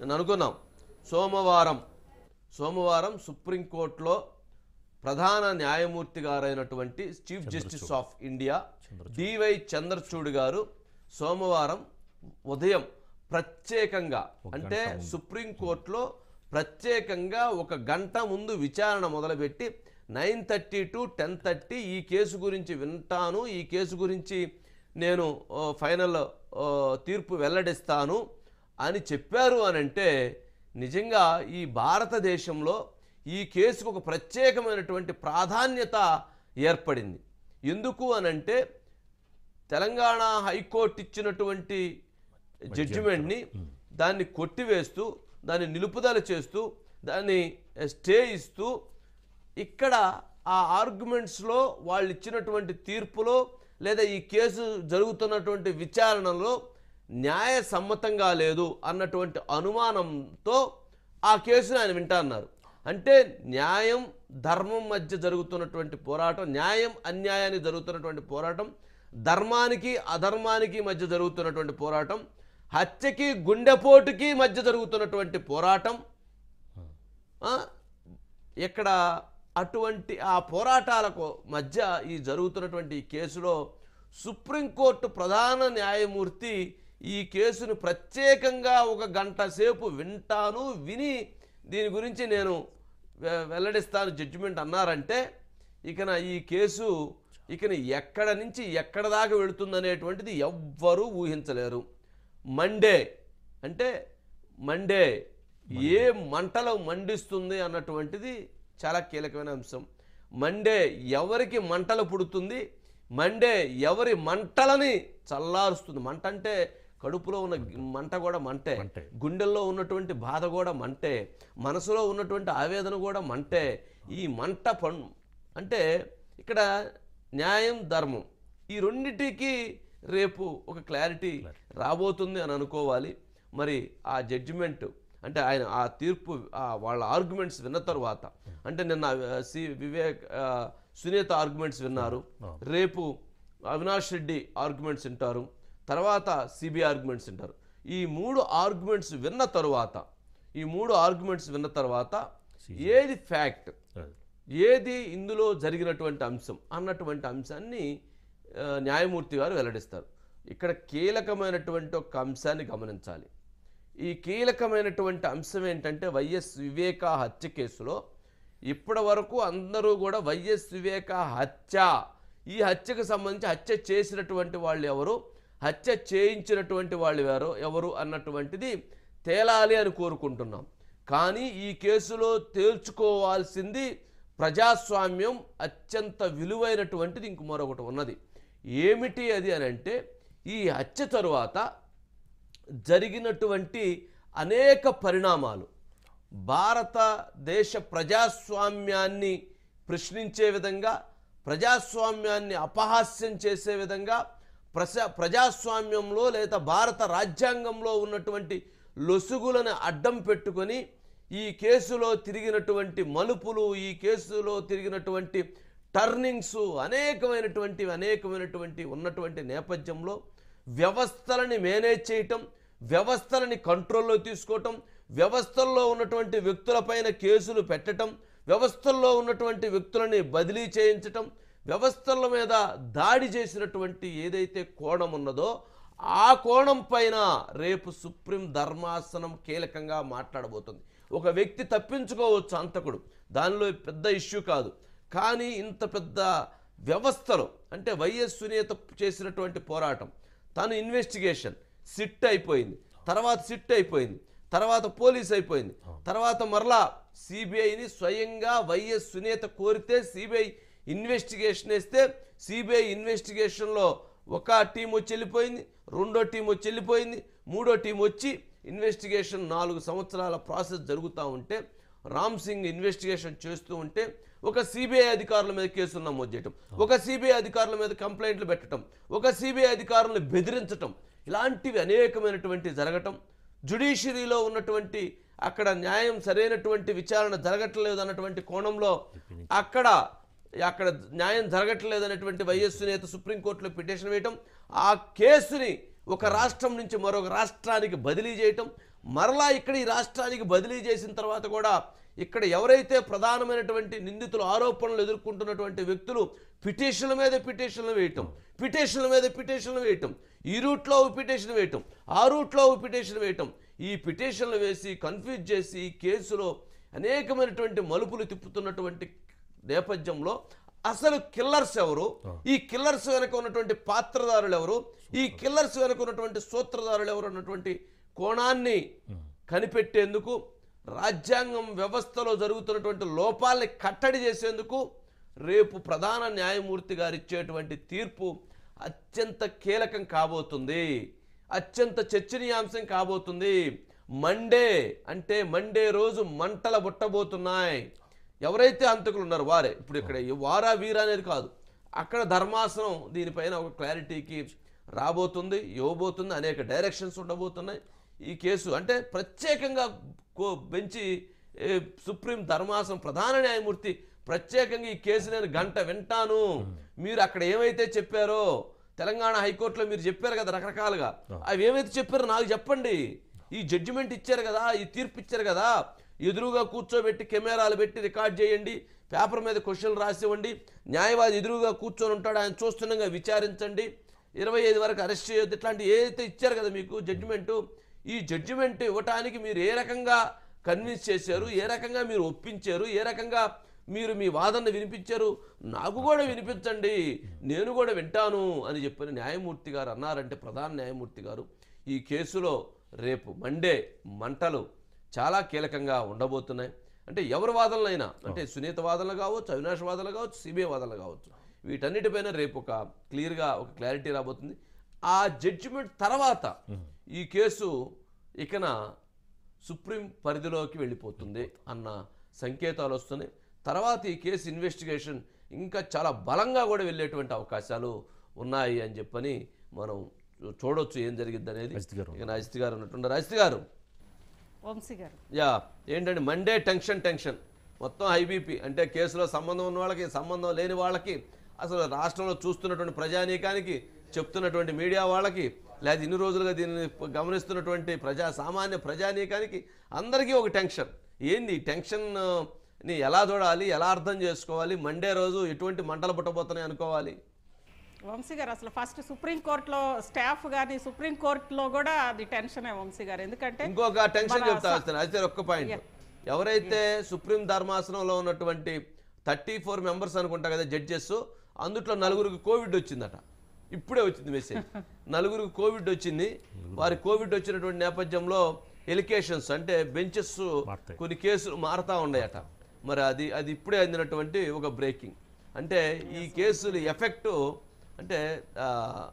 నేను అనుకున్నాం సోమవారం సోమవారం సుప్రీంకోర్టులో ప్రధాన న్యాయమూర్తి గారైనటువంటి chief justice of India DY Chandrachud గారు సోమవారం ఉదయం ప్రత్యేకంగా అంటే సుప్రీంకోర్టులో ప్రత్యేకంగా ఒక గంట ముందు విచారణ మొదలుపెట్టి nine thirty to ten thirty ఈ కేసు గురించి వింటాను ఈ కేసు గురించి నేను ఓ, ఫైనల్ ఓ, తీర్పు వెల్లడిస్తాను అని చెప్పారు అని అంటే నిజంగా ఈ భారతదేశంలో ఈ కేసుకు ఒక ప్రత్యేకమైనటువంటి ప్రాధాన్యత ఏర్పడింది ఎందుకు అనంటే తెలంగాణ హైకోర్టు ఇచ్చినటువంటి జడ్జిమెంట్ని దాన్ని కొట్టివేస్తూ దాన్ని నిలుపుదల చేస్తూ దాన్ని స్టే ఇస్తూ ఇక్కడ ఆ ఆర్గ్యుమెంట్స్లో వాళ్ళు ఇచ్చినటువంటి తీర్పులో లేదా ఈ కేసు జరుగుతున్నటువంటి విచారణలో న్యాయ సమ్మతంగా లేదు అన్నటువంటి అనుమానంతో ఆ కేసుని ఆయన వింటన్నారు అంటే న్యాయం ధర్మం మధ్య జరుగుతున్నటువంటి పోరాటం న్యాయం అన్యాయానికి జరుగుతున్నటువంటి పోరాటం ధర్మానికి అధర్మానికి మధ్య జరుగుతున్నటువంటి పోరాటం హత్యకి గుండెపోటుకి మధ్య జరుగుతున్నటువంటి పోరాటం ఆ, ఇక్కడ అటువంటి ఆ పోరాటాలకు మధ్య ఈ జరుగుతున్నటువంటి ఈ కేసులో సుప్రీంకోర్టు ప్రధాన న్యాయమూర్తి ఈ కేసును ప్రత్యేకంగా ఒక గంట సేపు వింటాను విని దీని గురించి నేను వె- వెల్లడిస్తాను జడ్జిమెంట్ అన్నారంటే ఇకన ఈ కేసు ఇకన ఎక్కడ నుంచి ఎక్కడ దాకా వెళుతుందనేటువంటిది ఎవ్వరూ ఊహించలేరు మండే అంటే మండే ఏ మంటలో మండిస్తుంది అన్నటువంటిది చాలా కీలకమైన అంశం మండే ఎవరికి మంటలు పుడుతుంది మండే ఎవరి మంటలని చల్లారుస్తుంది మంట అంటే కడుపులో ఉన్న మంట కూడా మంటే మంటే. గుండెల్లో ఉన్నటువంటి బాధ కూడా మంటే మనసులో ఉన్నటువంటి ఆవేదన కూడా మంటే ఈ మంట పం అంటే ఇక్కడ న్యాయం ధర్మం ఈ రెండిటికి రేపు ఒక క్లారిటీ రాబోతుంది అని అనుకోవాలి మరి ఆ జడ్జిమెంట్ అంటే ఆయన ఆ తీర్పు ఆ వాళ్ళ ఆర్గ్యుమెంట్స్ విన్న తర్వాత అంటే నిన్న ఆ, సి వివేక్ ఆ, సునీత ఆర్గ్యుమెంట్స్ విన్నారు రేపు అవినాష్ రెడ్డి ఆర్గ్యుమెంట్స్ వింటారు తర్వాత సిబిఐ ఆర్గ్యుమెంట్స్ వింటారు ఈ మూడు ఆర్గ్యుమెంట్స్ విన్న తరువాత ఈ మూడు ఆర్గ్యుమెంట్స్ విన్న తర్వాత ఏది ఫ్యాక్ట్ అది. ఏది ఇందులో జరిగినటువంటి అంశం అన్నటువంటి అంశాన్ని ఆ, న్యాయమూర్తి గారు వెల్లడిస్తారు ఇక్కడ కీలకమైనటువంటి ఒక అంశాన్ని గమనించాలి ఈ కీలకమైనటువంటి అంశం ఏంటంటే వైఎస్ వివేక హత్య కేసులో ఇప్పటి వరకు అందరూ కూడా వైఎస్ వివేక హత్య ఈ హత్యకు సంబంధించి హత్య చేసినటువంటి వాళ్ళు ఎవరు హత్య చేయించినటువంటి వాళ్ళు ఎవరు ఎవరు అన్నటువంటిది తేలాలి అని కోరుకుంటున్నాం కానీ ఈ కేసులో తేల్చుకోవాల్సింది ప్రజాస్వామ్యం అత్యంత విలువైనటువంటిది ఇంక మరొకటి ఉన్నది ఏమిటి అది అని అంటే ఈ హత్య తరువాత జరిగినటువంటి అనేక పరిణామాలు భారతదేశ ప్రజాస్వామ్యాన్ని ప్రశ్నించే విధంగా ప్రజాస్వామ్యాన్ని అపహాస్యం చేసే విధంగా ప్రజా ప్రజాస్వామ్యంలో లేదా భారత రాజ్యాంగంలో ఉన్నటువంటి లొసుగులను అడ్డం పెట్టుకొని ఈ కేసులో తిరిగినటువంటి మలుపులు ఈ కేసులో తిరిగినటువంటి టర్నింగ్స్ అనేకమైనటువంటి అనేకమైనటువంటి ఉన్నటువంటి నేపథ్యంలో వ్యవస్థలని మేనేజ్ చేయటం వ్యవస్థలని కంట్రోల్లో తీసుకోవటం వ్యవస్థల్లో ఉన్నటువంటి వ్యక్తులపైన కేసులు పెట్టటం వ్యవస్థల్లో ఉన్నటువంటి వ్యక్తులని బదిలీ చేయించటం వ్యవస్థల మీద దాడి చేసినటువంటి ఏదైతే కోణం ఉన్నదో ఆ కోణం పైన రేపు సుప్రీం ధర్మాసనం కీలకంగా మాట్లాడబోతుంది ఒక వ్యక్తి తప్పించుకోవచ్చు అంతకుడు దానిలో పెద్ద ఇష్యూ కాదు కానీ ఇంత పెద్ద వ్యవస్థలో అంటే వైఎస్ సునీత చేసినటువంటి పోరాటం తను ఇన్వెస్టిగేషన్ సిట్ అయిపోయింది తర్వాత సిట్ అయిపోయింది తర్వాత పోలీస్ అయిపోయింది తర్వాత మరలా సిబిఐని స్వయంగా వైఎస్ సునీత కోరితే సిబిఐ ఇన్వెస్టిగేషన్ వేస్తే సిబిఐ ఇన్వెస్టిగేషన్లో ఒక టీం వచ్చి వెళ్ళిపోయింది రెండో టీం వచ్చి వెళ్ళిపోయింది మూడో టీం వచ్చి ఇన్వెస్టిగేషన్ నాలుగు సంవత్సరాల ప్రాసెస్ జరుగుతూ ఉంటే రామ్ సింగ్ ఇన్వెస్టిగేషన్ చేస్తూ ఉంటే ఒక సిబిఐ అధికారుల మీద కేసులు నమోదు చేయటం ఒక సిబిఐ అధికారుల మీద కంప్లైంట్లు పెట్టడం ఒక సిబిఐ అధికారులను బెదిరించటం ఇలాంటివి అనేకమైనటువంటి జరగటం జుడిషియరీలో ఉన్నటువంటి అక్కడ న్యాయం సరైనటువంటి విచారణ జరగట్లేదు అన్నటువంటి కోణంలో అక్కడ అక్కడ న్యాయం జరగట్లేదు అనేటువంటి వైఎస్ నేత సుప్రీంకోర్టులో పిటిషన్ వేయటం ఆ కేసుని ఒక రాష్ట్రం నుంచి మరొక రాష్ట్రానికి బదిలీ చేయటం మరలా ఇక్కడ ఈ రాష్ట్రానికి బదిలీ చేసిన తర్వాత కూడా ఇక్కడ ఎవరైతే ప్రధానమైనటువంటి నిందితులు ఆరోపణలు ఎదుర్కొంటున్నటువంటి వ్యక్తులు పిటిషన్ల మీద పిటిషన్లు వేయటం పిటిషన్ల మీద పిటిషన్లు వేయటం ఈ రూట్లో ఒక పిటిషన్ వేయటం ఆ రూట్లో ఒక పిటిషన్ వేయటం ఈ పిటిషన్లు వేసి కన్ఫ్యూజ్ చేసి ఈ కేసులో అనేకమైనటువంటి మలుపులు తిప్పుతున్నటువంటి నేపథ్యంలో అసలు కిల్లర్స్ ఎవరు ఈ కిల్లర్స్ వెనక ఉన్నటువంటి పాత్రదారులు ఎవరు ఈ కిల్లర్స్ వెనక ఉన్నటువంటి సూత్రధారులు ఎవరు అన్నటువంటి కోణాన్ని కనిపెట్టేందుకు రాజ్యాంగం వ్యవస్థలో జరుగుతున్నటువంటి లోపాలని కట్టడి చేసేందుకు రేపు ప్రధాన న్యాయమూర్తి గారు ఇచ్చేటువంటి తీర్పు అత్యంత కీలకం కాబోతుంది అత్యంత చర్చనీయాంశం కాబోతుంది మండే అంటే మండే రోజు మంటల బుట్టబోతున్నాయి ఎవరైతే హంతకులు ఉన్నారో వారే ఇప్పుడు ఇక్కడ ఈ వారా వీరా అనేది కాదు అక్కడ ధర్మాసనం దీనిపైన ఒక క్లారిటీకి రాబోతుంది ఇవ్వబోతుంది అనేక డైరెక్షన్స్ ఉండబోతున్నాయి ఈ కేసు అంటే ప్రత్యేకంగా కో బెంచి ఏ, సుప్రీం ధర్మాసనం ప్రధాన న్యాయమూర్తి ప్రత్యేకంగా ఈ కేసు నేను గంట వింటాను మీరు అక్కడ ఏమైతే చెప్పారో తెలంగాణ హైకోర్టులో మీరు చెప్పారు కదా రకరకాలుగా అవి ఏమైతే చెప్పారో నాకు చెప్పండి ఈ జడ్జిమెంట్ ఇచ్చారు కదా ఈ తీర్పు ఇచ్చారు కదా ఎదురుగా కూర్చోబెట్టి కెమెరాలు పెట్టి రికార్డ్ చేయండి పేపర్ మీద క్వశ్చన్లు రాసివ్వండి న్యాయవాది ఎదురుగా కూర్చొని ఉంటాడు ఆయన చూస్తుండగా విచారించండి ఇరవై ఐదు వరకు అరెస్ట్ చేయొద్దు ఇట్లాంటి ఏదైతే ఇచ్చారు కదా మీకు జడ్జిమెంటు ఈ జడ్జిమెంట్ ఇవ్వటానికి మీరు ఏ రకంగా కన్విన్స్ చేశారు ఏ రకంగా మీరు ఒప్పించారు ఏ రకంగా మీరు మీ వాదన వినిపించారు నాకు కూడా వినిపించండి నేను కూడా వింటాను అని చెప్పిన న్యాయమూర్తి గారు అన్నారంటే ప్రధాన న్యాయమూర్తి గారు ఈ కేసులో రేపు మండే మంటలు చాలా కీలకంగా ఉండబోతున్నాయి అంటే ఎవరి వాదనలైనా అంటే సునీత వాదనలు కావచ్చు అవినాష్ వాదనలు కావచ్చు సిబిఐ వాదనలు కావచ్చు వీటన్నిటిపైన రేపు ఒక క్లియర్గా ఒక క్లారిటీ రాబోతుంది ఆ జడ్జిమెంట్ తర్వాత ఈ కేసు ఇకన సుప్రీం పరిధిలోకి వెళ్ళిపోతుంది అన్న సంకేతాలు వస్తున్నాయి తర్వాత ఈ కేసు ఇన్వెస్టిగేషన్ ఇంకా చాలా బలంగా కూడా వెళ్ళేటువంటి అవకాశాలు ఉన్నాయి అని చెప్పని మనం చూ- చూడొచ్చు ఏం జరిగింది అనేది అజిత్ గారు. ఇక అజిత్ గారు ఉన్నట్టున్నారు అజిత్ గారు వంశీ గారు యా ఏంటంటే మండే టెన్షన్ టెన్షన్ మొత్తం ఐబీపీ అంటే కేసులో సంబంధం ఉన్న వాళ్ళకి సంబంధం లేని వాళ్ళకి అసలు రాష్ట్రంలో చూస్తున్నటువంటి ప్రజానీకానికి చెప్తున్నటువంటి మీడియా వాళ్ళకి లేదా ఇన్ని రోజులుగా దీనిని గమనిస్తున్నటువంటి ప్రజా సామాన్య ప్రజానీకానికి అందరికీ ఒక టెన్షన్ ఏంది ఈ టెన్షన్ ఆ, ని ఎలా చూడాలి ఎలా అర్థం చేసుకోవాలి మండే రోజు ఎటువంటి మంటలు పుట్టబోతున్నాయి అనుకోవాలి వంశీ గారు అసలు ఫస్ట్ సుప్రీం కోర్టులో స్టాఫ్ కానీ సుప్రీం కోర్టులో కూడా అది టెన్షనే వంశీ గారు ఎందుకంటే ఇంకొక టెన్షన్ మన చెప్తా స- వస్తాను అయితే ఒక్క పాయింట్ ఎవరైతే సుప్రీం ధర్మాసనంలో ఉన్నటువంటి థర్టీ ఫోర్ మెంబర్స్ అనుకుంటా కదా జడ్జెస్ అందుట్లో నలుగురికి కోవిడ్ వచ్చిందట ఇప్పుడే వచ్చింది మెసేజ్ నలుగురికి కోవిడ్ వచ్చింది వారి కోవిడ్ వచ్చినటువంటి నేపథ్యంలో ఎలికేషన్స్ అంటే బెంచెస్ మారుతాయి. కొన్ని కేసులు మారుతా ఉన్నాయట మరి అది అది ఇప్పుడే అందినటువంటి ఒక బ్రేకింగ్ అంటే ఈ కేసులు ఎఫెక్ట్ అంటే ఆ,